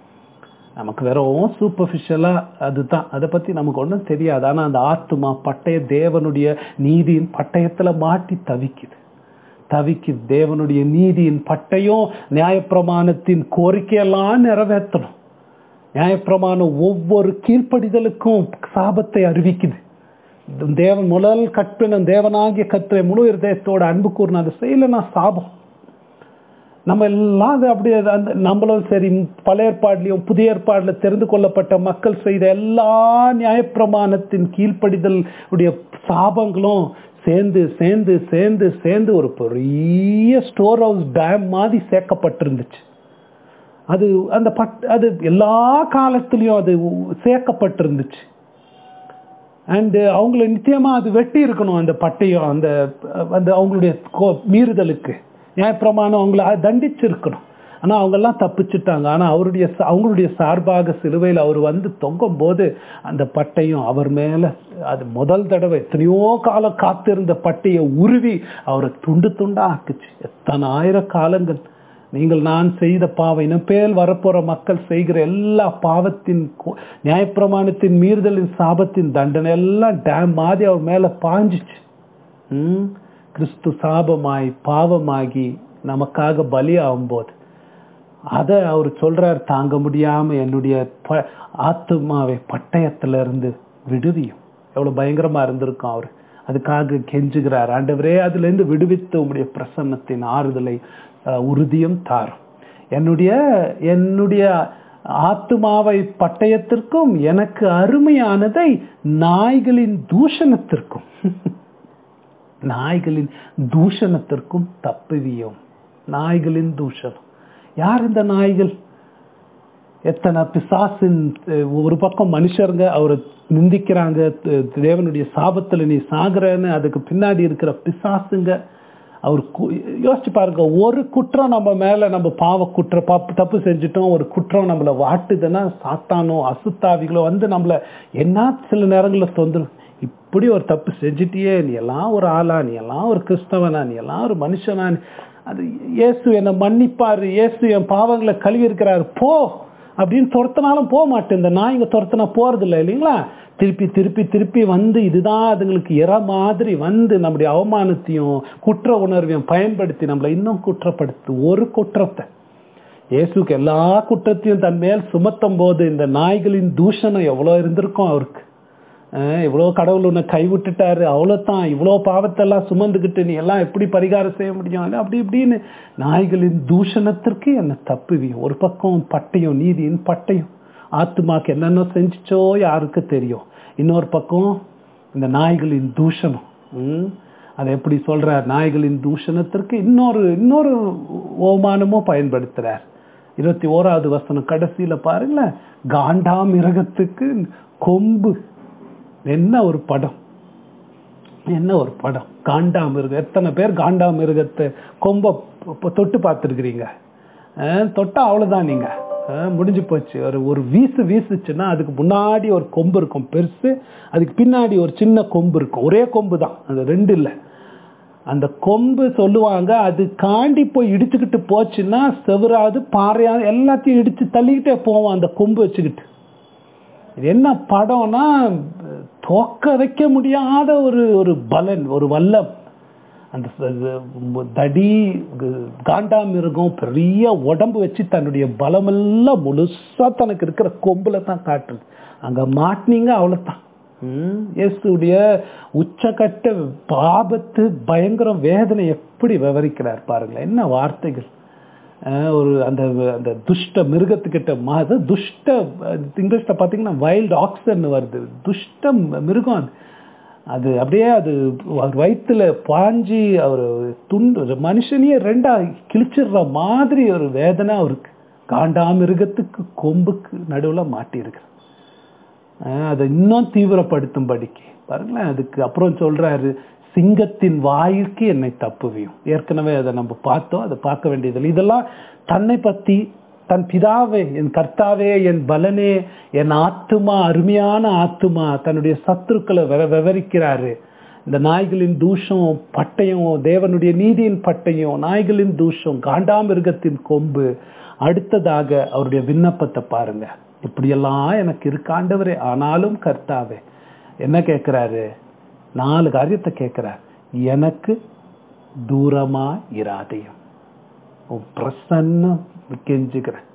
நமக்கு வெறும் சூப்பர்ஃபிஷியலா அதுதான் அதை பத்தி நமக்கு ஒன்றும் தெரியாது ஆனா அந்த ஆத்மா பட்டய தேவனுடைய நீதியின் பட்டயத்துல மாட்டி தவிக்குது தவிக்குது தேவனுடைய நீதியின் பட்டயம் நியாயப்பிரமாணத்தின் கோரிக்கையெல்லாம் நிறைவேற்றணும் நியாயப்பிரமாணம் ஒவ்வொரு கீழ்ப்படிதலுக்கும் சாபத்தை அறிவிக்குது தேவன் முதல் கற்பின தேவனாகிய கற்றை முழு இருதயத்தோட அன்பு கூறின அதை செய்யலைன்னா சாபம் நம்ம எல்லாம் அது அப்படியே அந்த நம்மளும் சரி பழைய ஏற்பாடுலையும் புதிய ஏற்பாடுல தெரிந்து கொள்ளப்பட்ட மக்கள் செய்த எல்லா நியாயப்பிரமாணத்தின் கீழ்ப்படிதல் உடைய சாபங்களும் சேர்ந்து சேர்ந்து சேர்ந்து சேர்ந்து ஒரு பெரிய ஸ்டோர் ஹவுஸ் டேம் மாதிரி சேர்க்கப்பட்டிருந்துச்சு அது அந்த பட் அது எல்லா காலத்திலையும் அது சேர்க்கப்பட்டிருந்துச்சு அண்டு அவங்கள நிச்சயமா அது வெட்டி இருக்கணும் அந்த பட்டயம் அந்த அந்த அவங்களுடைய மீறுதலுக்கு நியாயப்பிரமாணம் அவங்கள தண்டிச்சிருக்கணும் ஆனால் அவங்கெல்லாம் தப்பிச்சுட்டாங்க ஆனால் அவருடைய அவங்களுடைய சார்பாக சிலுவையில் அவர் வந்து தொங்கும் போது அந்த பட்டையும் அவர் மேலே அது முதல் தடவை எத்தனையோ காலம் காத்திருந்த பட்டையை உருவி அவரை துண்டு துண்டா ஆக்குச்சு எத்தனை ஆயிரம் காலங்கள் நீங்கள் நான் செய்த பாவம் இன்னும் பேர் வரப்போற மக்கள் செய்கிற எல்லா பாவத்தின் நியாயப்பிரமாணத்தின் மீறுதலின் சாபத்தின் தண்டனை எல்லாம் டேம் மாதிரி அவர் மேல பாஞ்சிச்சு ம் கிறிஸ்து சாபமாய் பாவமாகி நமக்காக பலியாகும் போது அதை அவர் சொல்றார் தாங்க முடியாம என்னுடைய ஆத்துமாவை பட்டயத்துல இருந்து விடுவியும் எவ்வளவு பயங்கரமா இருந்திருக்கும் அவர் அதுக்காக கெஞ்சுகிறார் ஆண்டவரே அதுல இருந்து விடுவித்து உங்களுடைய பிரசன்னத்தின் ஆறுதலை உறுதியும் தாரும் என்னுடைய என்னுடைய ஆத்துமாவை பட்டயத்திற்கும் எனக்கு அருமையானதை நாய்களின் தூஷணத்திற்கும் நாய்களின் தூஷணத்திற்கும் தப்புவியும் நாய்களின் தூஷணம் யார் இந்த நாய்கள் எத்தனை பிசாசின் ஒரு பக்கம் மனுஷருங்க அவரை நிந்திக்கிறாங்க தேவனுடைய சாபத்துல நீ சாகுறன்னு அதுக்கு பின்னாடி இருக்கிற பிசாசுங்க அவர் யோசிச்சு பாருங்க ஒரு குற்றம் நம்ம மேல நம்ம பாவ குற்ற தப்பு செஞ்சுட்டோம் ஒரு குற்றம் நம்மளை வாட்டுதுன்னா சாத்தானோ அசுத்தாவிகளோ வந்து நம்மள என்ன சில நேரங்களில் தொந்தரவு இப்படி ஒரு தப்பு செஞ்சிட்டியே நீ எல்லாம் ஒரு ஆளா நீ எல்லாம் ஒரு கிறிஸ்தவனா நீ எல்லாம் ஒரு மனுஷனா அது இயேசு என்னை மன்னிப்பாரு இயேசு என் பாவங்களை கழுவி இருக்கிறாரு போ அப்படின்னு துரத்தினாலும் போக மாட்டேன் இந்த நாய்ங்க துரத்தினா போறது இல்லை இல்லைங்களா திருப்பி திருப்பி திருப்பி வந்து இதுதான் அதுங்களுக்கு இற மாதிரி வந்து நம்முடைய அவமானத்தையும் குற்ற உணர்வையும் பயன்படுத்தி நம்மளை இன்னும் குற்றப்படுத்து ஒரு குற்றத்தை இயேசுக்கு எல்லா குற்றத்தையும் தன் மேல் சுமத்தும் போது இந்த நாய்களின் தூஷணம் எவ்வளோ இருந்திருக்கும் அவருக்கு இவ்வளோ கடவுள் உன்னை கைவிட்டுட்டாரு அவ்வளோதான் இவ்வளோ பாவத்தெல்லாம் சுமந்துக்கிட்டு நீ எல்லாம் எப்படி பரிகாரம் செய்ய முடியும் அப்படி இப்படின்னு நாய்களின் தூஷணத்திற்கு என்ன தப்புவி ஒரு பக்கம் பட்டயம் நீதியின் பட்டயம் ஆத்துமாக்கு என்னென்ன செஞ்சிச்சோ யாருக்கு தெரியும் இன்னொரு பக்கம் இந்த நாய்களின் தூஷணம் அதை எப்படி சொல்றார் நாய்களின் தூஷணத்திற்கு இன்னொரு இன்னொரு ஓமானமும் பயன்படுத்துறார் இருபத்தி ஓராவது வசனம் கடைசியில பாருங்களேன் காண்டாம் மிருகத்துக்கு கொம்பு என்ன ஒரு படம் என்ன ஒரு படம் காண்டா மிருகம் எத்தனை பேர் காண்டா மிருகத்தை கொம்ப தொட்டு பார்த்துருக்கிறீங்க தொட்டா அவ்வளோதான் நீங்க முடிஞ்சு போச்சு ஒரு ஒரு வீசு வீசுச்சுன்னா அதுக்கு முன்னாடி ஒரு கொம்பு இருக்கும் பெருசு அதுக்கு பின்னாடி ஒரு சின்ன கொம்பு இருக்கும் ஒரே கொம்பு தான் அது ரெண்டு இல்லை அந்த கொம்பு சொல்லுவாங்க அது காண்டி போய் இடிச்சுக்கிட்டு போச்சுன்னா செவராது பாறையாது எல்லாத்தையும் இடிச்சு தள்ளிக்கிட்டே போவோம் அந்த கொம்பு வச்சுக்கிட்டு இது என்ன படம்னா தோக்க வைக்க முடியாத ஒரு ஒரு பலன் ஒரு வல்லம் அந்த தடி காண்டாமிருகம் பெரிய உடம்பு வச்சு தன்னுடைய பலமெல்லாம் முழுசா தனக்கு இருக்கிற கொம்புல தான் காட்டுது அங்க மாட்டினீங்க அவ்வளவுதான் இயேசுடைய உச்சகட்ட பாபத்து பயங்கர வேதனை எப்படி விவரிக்கிறார் பாருங்களேன் என்ன வார்த்தைகள் ஒரு அந்த அந்த துஷ்ட மிருகத்துக்கிட்ட மாத துஷ்ட இங்கிலீஷ்ல பார்த்தீங்கன்னா வைல்டு ஆக்சன் வருது துஷ்ட மிருகம் அது அது அப்படியே அது அவர் வயிற்றுல பாஞ்சி அவர் துண்டு மனுஷனையே ரெண்டா கிழிச்சிடுற மாதிரி ஒரு வேதனை அவருக்கு காண்டா மிருகத்துக்கு கொம்புக்கு நடுவில் மாட்டியிருக்கு அதை இன்னும் தீவிரப்படுத்தும்படிக்கு பாருங்களேன் அதுக்கு அப்புறம் சொல்றாரு சிங்கத்தின் வாயிற்கு என்னை தப்புவியும் ஏற்கனவே அதை நம்ம பார்த்தோம் அதை பார்க்க வேண்டியதில்லை இதெல்லாம் தன்னை பத்தி தன் பிதாவே என் கர்த்தாவே என் பலனே என் ஆத்துமா அருமையான ஆத்துமா தன்னுடைய சத்துருக்களை விவரிக்கிறாரு இந்த நாய்களின் தூஷம் பட்டயம் தேவனுடைய நீதியின் பட்டயம் நாய்களின் தூஷம் காண்டாமிருகத்தின் கொம்பு அடுத்ததாக அவருடைய விண்ணப்பத்தை பாருங்க இப்படியெல்லாம் எனக்கு இருக்காண்டவரே ஆனாலும் கர்த்தாவே என்ன கேட்கிறாரு நாலு காரியத்தை கேட்கிறார் எனக்கு தூரமா இராதையும் உன் பிரசன்னம் கெஞ்சுக்கிறேன்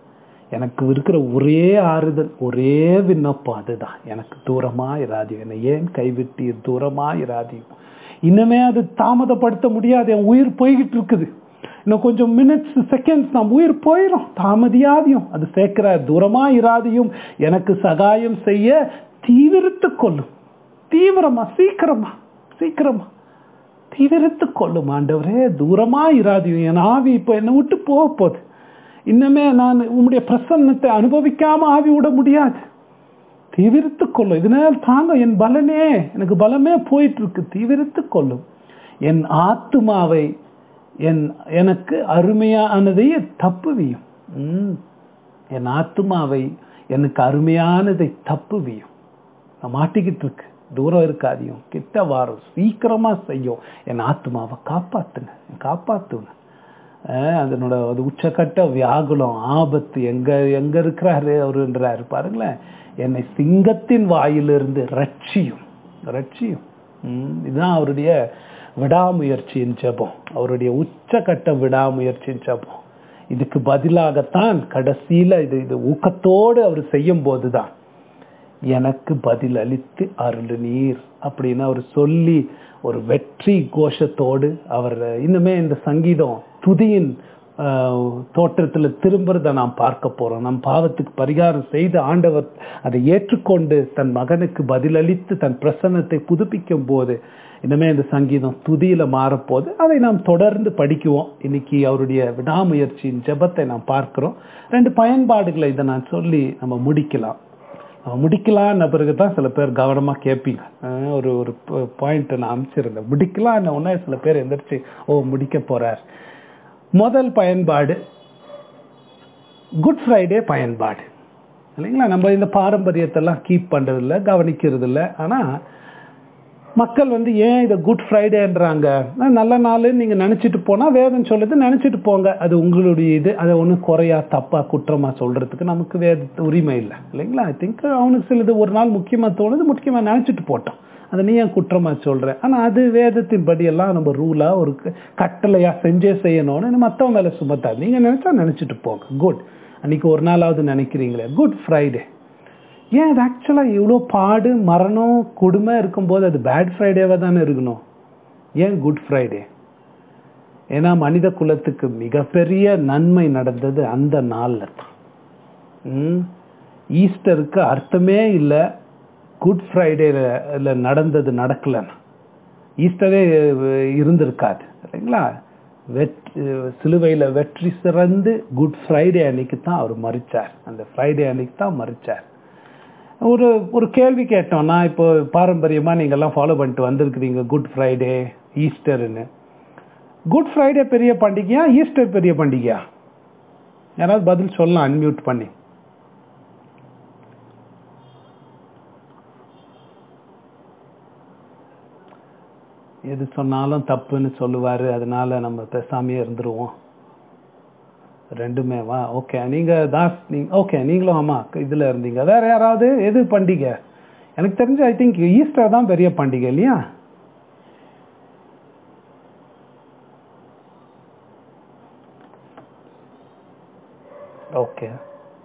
எனக்கு இருக்கிற ஒரே ஆறுதல் ஒரே விண்ணப்பம் அதுதான் எனக்கு தூரமா இராதியும் என்னை ஏன் கைவிட்டீர் தூரமா இராதியும் இன்னுமே அது தாமதப்படுத்த முடியாது என் உயிர் போய்கிட்டு இருக்குது இன்னும் கொஞ்சம் மினிட்ஸ் செகண்ட்ஸ் நாம் உயிர் போயிடும் தாமதியாதியும் அது சேர்க்கிற தூரமா இராதியும் எனக்கு சகாயம் செய்ய தீவிரத்து கொள்ளும் தீவிரமா சீக்கிரமா சீக்கிரமா தீவிரத்து கொள்ளும் ஆண்டவரே தூரமா இராதியும் என் ஆவி இப்போ என்னை விட்டு போக போகுது இன்னுமே நான் உம்முடைய பிரசன்னத்தை அனுபவிக்காம ஆவி விட முடியாது தீவிரத்து கொள்ளும் இதனால் தாங்க என் பலனே எனக்கு பலமே போயிட்டு இருக்கு தீவிரத்து கொள்ளும் என் ஆத்துமாவை என் எனக்கு அருமையானதை தப்புவியும் ம். என் ஆத்துமாவை எனக்கு அருமையானதை தப்புவியும் நான் மாட்டிக்கிட்டு இருக்கு தூரம் இருக்காதியும் கிட்ட வாரம் சீக்கிரமா செய்யும் என் ஆத்மாவை காப்பாத்துங்க காப்பாத்துங்க அஹ் அதனோட அது உச்சக்கட்ட வியாகுலம் ஆபத்து எங்க எங்க இருக்கிறாரு அவருன்றாரு பாருங்களேன் என்னை சிங்கத்தின் வாயிலிருந்து ரட்சியும் ரட்சியும் ம், இதுதான் அவருடைய விடாமுயற்சியின் ஜெபம் அவருடைய உச்சக்கட்ட விடாமுயற்சியின் ஜெபம் இதுக்கு பதிலாகத்தான் கடைசியில இது இது ஊக்கத்தோடு அவர் செய்யும் போதுதான் எனக்கு பதில் அளித்து அருள் நீர் அப்படின்னு அவர் சொல்லி ஒரு வெற்றி கோஷத்தோடு அவர் இன்னுமே இந்த சங்கீதம் துதியின் ஆஹ், தோற்றத்துல திரும்புறத நாம் பார்க்க போறோம் நம் பாவத்துக்கு பரிகாரம் செய்த ஆண்டவர் அதை ஏற்றுக்கொண்டு தன் மகனுக்கு பதிலளித்து தன் பிரசன்னத்தை புதுப்பிக்கும் போது இனிமே இந்த சங்கீதம் துதியில மாறப்போது அதை நாம் தொடர்ந்து படிக்குவோம் இன்னைக்கு அவருடைய விடாமுயற்சியின் ஜெபத்தை நாம் பார்க்கிறோம் ரெண்டு பயன்பாடுகளை இதை நான் சொல்லி நம்ம முடிக்கலாம் நம்ம முடிக்கலான்ன பிறகு தான் சில பேர் கவனமாக கேட்பீங்க அஹ் ஒரு ஒரு பாயிண்ட் நான் அமைச்சிருந்தேன் முடிக்கலான்ன உடனே சில பேர் எந்திரிச்சு ஓ முடிக்க போறார் முதல் பயன்பாடு குட் ஃப்ரைடே பயன்பாடு இல்லைங்களா நம்ம இந்த பாரம்பரியத்தெல்லாம் கீப் பண்றதில்ல கவனிக்கிறது இல்லை ஆனால் மக்கள் வந்து ஏன் இதை குட் ஃப்ரைடேன்றாங்க அஹ் நல்ல நாள் நீங்கள் நினச்சிட்டு போனால் வேதம் சொல்லுது நினச்சிட்டு போங்க அது உங்களுடைய இது அதை ஒன்றும் குறையா தப்பா குற்றமா சொல்றதுக்கு நமக்கு வேத உரிமை இல்லை இல்லைங்களா ஐ திங்க் அவனுக்கு சிலது ஒரு நாள் முக்கியமாக தோணுது முக்கியமாக நினச்சிட்டு போட்டோம் அதை நீ ஏன் குற்றமா சொல்ற ஆனால் அது வேதத்தின் படியெல்லாம் நம்ம ரூலா ஒரு க- கட்டளையா செஞ்சே செய்யணும்னு மற்றவங்க மேலே சுமத்தாது நீங்கள் நினச்சா நினச்சிட்டு போங்க குட் அன்னைக்கு ஒரு நாளாவது நினைக்கிறீங்களே குட் ஃப்ரைடே ஏன் அது ஆக்சுவலாக இவ்வளோ பாடு மரணம் கொடுமை இருக்கும்போது அது பேட் ஃப்ரைடேவாக தானே இருக்கணும் ஏன் குட் ஃப்ரைடே ஏன்னா மனித குலத்துக்கு மிகப்பெரிய நன்மை நடந்தது அந்த நாளில் தான் ம். ஈஸ்டருக்கு அர்த்தமே இல்லை குட் ஃப்ரைடேல நடந்தது நடக்கலைன்னா ஈஸ்டரே அஹ், இருந்திருக்காது இல்லைங்களா வெற்றி சிலுவையில் வெற்றி சிறந்து குட் ஃப்ரைடே அன்னைக்கு தான் அவர் மறிச்சார் அந்த ஃப்ரைடே அன்னைக்கு தான் மறிச்சார் ஒரு ஒரு கேள்வி கேட்டோம் நான் இப்போ பாரம்பரியமாக நீங்கள்லாம் ஃபாலோ பண்ணிட்டு வந்திருக்கிறீங்க குட் ஃப்ரைடே ஈஸ்டர்னு குட் ஃப்ரைடே பெரிய பண்டிகையா ஈஸ்டர் பெரிய பண்டிகையா யாராவது பதில் சொல்லலாம் அன்மியூட் பண்ணி எது சொன்னாலும் தப்புன்னு சொல்லுவாரு அதனால நம்ம பேசாமையே இருந்துருவோம் ரெண்டுமே வா ஓகே நீங்க தாஸ் நீங்க ஓகே நீங்களும் ஆமா இதுல இருந்தீங்க வேற யாராவது எது பண்டிகை எனக்கு தெரிஞ்சு ஐ திங்க் ஈஸ்டர் தான் பெரிய பண்டிகை இல்லையா okay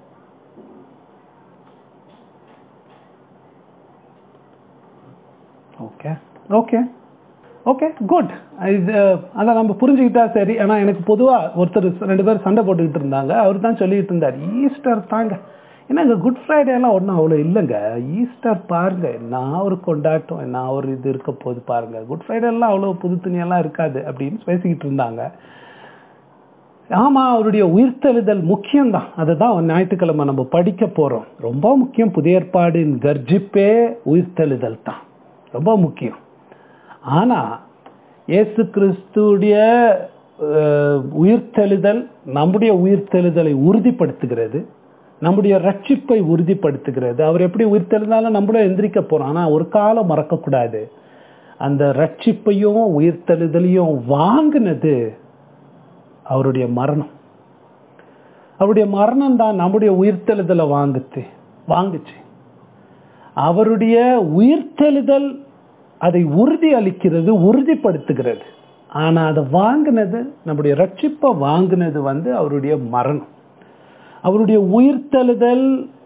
okay okay okay good இது அதான் நம்ம புரிஞ்சுக்கிட்டா சரி ஆனா எனக்கு பொதுவா ஒருத்தர் ரெண்டு பேர் சண்டை போட்டுக்கிட்டு இருந்தாங்க அவர் தான் சொல்லிட்டு இருந்தார் ஈஸ்டர் தாங்க ஏன்னா இங்க குட் ஃப்ரைடே எல்லாம் ஒன்றும் அவ்வளோ இல்லைங்க ஈஸ்டர் பாருங்க நான் ஒரு கொண்டாட்டம் நான் ஒரு இது இருக்க போது பாருங்க குட் ஃப்ரைடே எல்லாம் அவ்வளோ புது துணியெல்லாம் இருக்காது அப்படின்னு பேசிக்கிட்டு இருந்தாங்க ஆமா அவருடைய உயிர்த்தெழுதல் முக்கியம்தான் அதுதான் ஞாயிற்றுக்கிழமை நம்ம படிக்க போறோம் ரொம்ப முக்கியம் புதிய ஏற்பாடின் கர்ஜிப்பே உயிர்த்தெழுதல் தான் ரொம்ப முக்கியம் ஆனா இயேசு கிறிஸ்துடைய அஹ், உயிர்த்தெழுதல் நம்முடைய உயிர்த்தெழுதலை உறுதிப்படுத்துகிறது நம்முடைய ரட்சிப்பை உறுதிப்படுத்துகிறது அவர் எப்படி உயிர்த்தெழுந்தாலும் நம்மளும் எந்திரிக்க போறோம் ஆனா ஒரு காலம் மறக்கக்கூடாது அந்த ரட்சிப்பையும் உயிர்த்தெழுதலையும் வாங்கினது அவருடைய மரணம் அவருடைய மரணம் தான் நம்முடைய உயிர்த்தெழுதலை வாங்குச்சு வாங்குச்சு அவருடைய உயிர்த்தெழுதல் அதை உறுதி அளிக்கிறது உறுதிப்படுத்துகிறது ஆனா அதை வாங்கினது நம்முடைய ரட்சிப்பை வாங்கினது வந்து அவருடைய மரணம் அவருடைய உயிர்த்தெழுதல்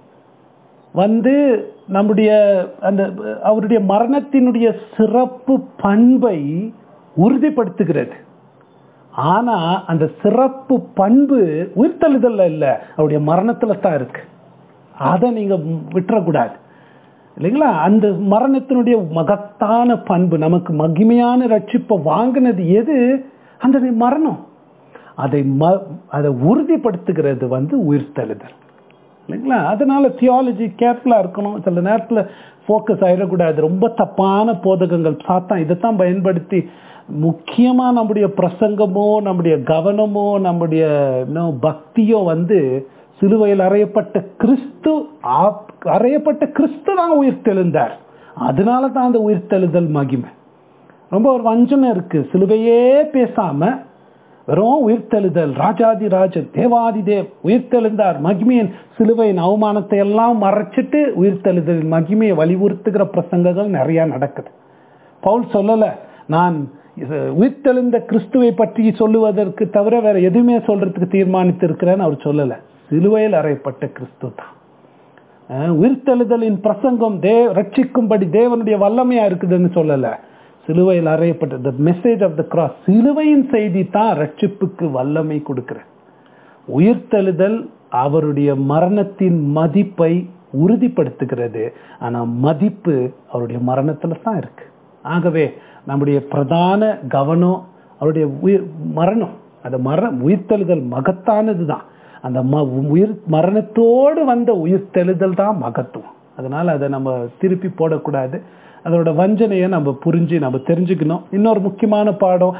வந்து நம்முடைய அந்த அவருடைய மரணத்தினுடைய சிறப்பு பண்பை உறுதிப்படுத்துகிறது ஆனா அந்த சிறப்பு பண்பு உயிர்த்தெழுதல்ல இல்ல அவருடைய மரணத்துல தான் இருக்கு அதை நீங்க விட்டுறக்கூடாது இல்லைங்களா அந்த மரணத்தினுடைய மகத்தான பண்பு நமக்கு மகிமையான ரட்சிப்பை வாங்கினது எது அந்த மரணம் அதை ம அதை உறுதிப்படுத்துகிறது வந்து உயிர்த்தெழுதல் இல்லைங்களா அதனால தியாலஜி கேர்ஃபுல்லாக இருக்கணும் சில நேரத்தில் ஃபோக்கஸ் ஆகிடக்கூடாது ரொம்ப தப்பான போதகங்கள் சாத்தான் இதைத்தான் பயன்படுத்தி முக்கியமாக நம்முடைய பிரசங்கமோ நம்முடைய கவனமோ நம்முடைய இன்னும் பக்தியோ வந்து சிலுவையில் அறையப்பட்ட கிறிஸ்து அறையப்பட்ட கிறிஸ்து தான் உயிர்த்தெழுந்தார் அதனால தான் அந்த உயிர்த்தெழுதல் மகிமை ரொம்ப ஒரு வஞ்சனை இருக்கு சிலுவையே பேசாம வெறும் உயிர்த்தெழுதல் ராஜாதி ராஜன் தேவாதி தேவ் உயிர்த்தெழுந்தார் மகிமையின் சிலுவையின் அவமானத்தை எல்லாம் மறைச்சிட்டு உயிர்த்தெழுதலின் மகிமையை வலியுறுத்துகிற பிரசங்கங்கள் நிறைய நடக்குது பவுல் சொல்லல நான் உயிர்த்தெழுந்த கிறிஸ்துவை பற்றி சொல்லுவதற்கு தவிர வேற எதுவுமே சொல்றதுக்கு தீர்மானித்து இருக்கிறேன்னு அவர் சொல்லல சிலுவையில் அறையப்பட்ட கிறிஸ்து தான் உயிர்த்தெழுதலின் பிரசங்கம் தே ரட்சிக்கும்படி தேவனுடைய வல்லமையா இருக்குதுன்னு சொல்லல சிலுவையில் அறையப்பட்ட the message of the cross சிலுவையின் செய்தி தான் ரட்சிப்புக்கு வல்லமை கொடுக்கிற உயிர்த்தெழுதல் அவருடைய மரணத்தின் மதிப்பை உறுதிப்படுத்துகிறது ஆனா மதிப்பு அவருடைய மரணத்துல தான் இருக்கு ஆகவே நம்முடைய பிரதான கவனம் அவருடைய உயிர் மரணம் அந்த மர உயிர்த்தெழுதல் மகத்தானது தான் அந்த ம உயிர் மரணத்தோடு வந்த உயிர்த்தெழுதல் தான் மகத்துவம் அதனால அதை நம்ம திருப்பி போடக்கூடாது அதோட வஞ்சனையை நம்ம புரிஞ்சு நம்ம தெரிஞ்சுக்கணும் இன்னொரு முக்கியமான பாடம்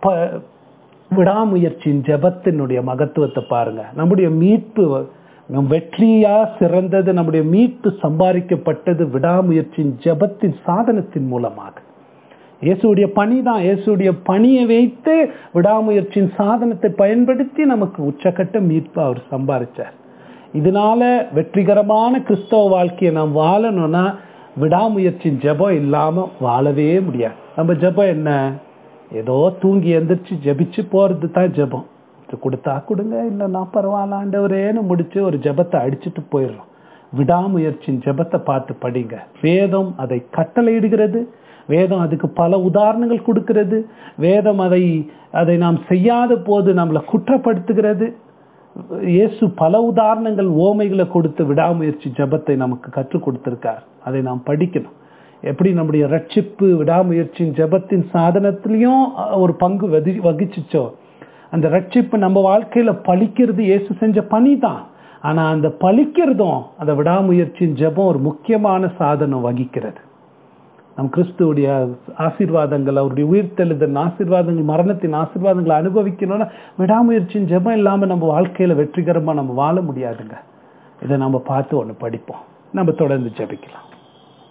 விடாமுயற்சியின் ஜபத்தினுடைய மகத்துவத்தை பாருங்க நம்முடைய மீட்பு வெற்றியா சிறந்தது நம்முடைய மீட்பு சம்பாதிக்கப்பட்டது விடாமுயற்சியின் ஜபத்தின் சாதனத்தின் மூலமாக இயேசுடைய பணி தான் இயேசுடைய பணியை வைத்து விடாமுயற்சியின் சாதனத்தை பயன்படுத்தி நமக்கு உச்சக்கட்ட மீட்பு அவர் சம்பாதிச்சார் இதனால வெற்றிகரமான கிறிஸ்தவ வாழ்க்கையை நாம் வாழணும்னா விடாமுயற்சியின் ஜபம் இல்லாம வாழவே முடியாது நம்ம ஜபம் என்ன ஏதோ தூங்கி எந்திரிச்சு ஜபிச்சு போறது தான் ஜபம் கொடுத்தா கொடுங்க இல்லைன்னா பரவாயில்ல ஆண்டவரேன்னு முடிச்சு ஒரு ஜபத்தை அடிச்சுட்டு போயிடுறோம் விடாமுயற்சியின் ஜபத்தை பார்த்து படிங்க வேதம் அதை கட்டளையிடுகிறது வேதம் அதுக்கு பல உதாரணங்கள் கொடுக்கிறது வேதம் அதை அதை நாம் செய்யாத போது நம்மளை குற்றப்படுத்துகிறது இயேசு பல உதாரணங்கள் ஓமைகளை கொடுத்து விடாமுயற்சி ஜபத்தை நமக்கு கற்றுக் கொடுத்திருக்கார் அதை நாம் படிக்கணும் எப்படி நம்முடைய ரட்சிப்பு விடாமுயற்சியின் ஜபத்தின் சாதனத்திலையும் ஒரு பங்கு வதி வகிச்சுச்சோ அந்த ரட்சிப்பு நம்ம வாழ்க்கையில பழிக்கிறது இயேசு செஞ்ச பணி தான் ஆனா அந்த பழிக்கிறதும் அந்த விடாமுயற்சியின் ஜபம் ஒரு முக்கியமான சாதனம் வகிக்கிறது நம் கிறிஸ்துவுடைய ஆசீர்வாதங்கள் அவருடைய உயிர்த்தெழுதல் ஆசீர்வாதங்கள் மரணத்தின் ஆசீர்வாதங்களை அனுபவிக்கணும்னா விடாமுயற்சியின் ஜெபம் இல்லாம நம்ம வாழ்க்கையில வெற்றிகரமா நம்ம வாழ முடியாதுங்க இதை நம்ம பார்த்து ஒன்று படிப்போம் நம்ம தொடர்ந்து ஜெபிக்கலாம்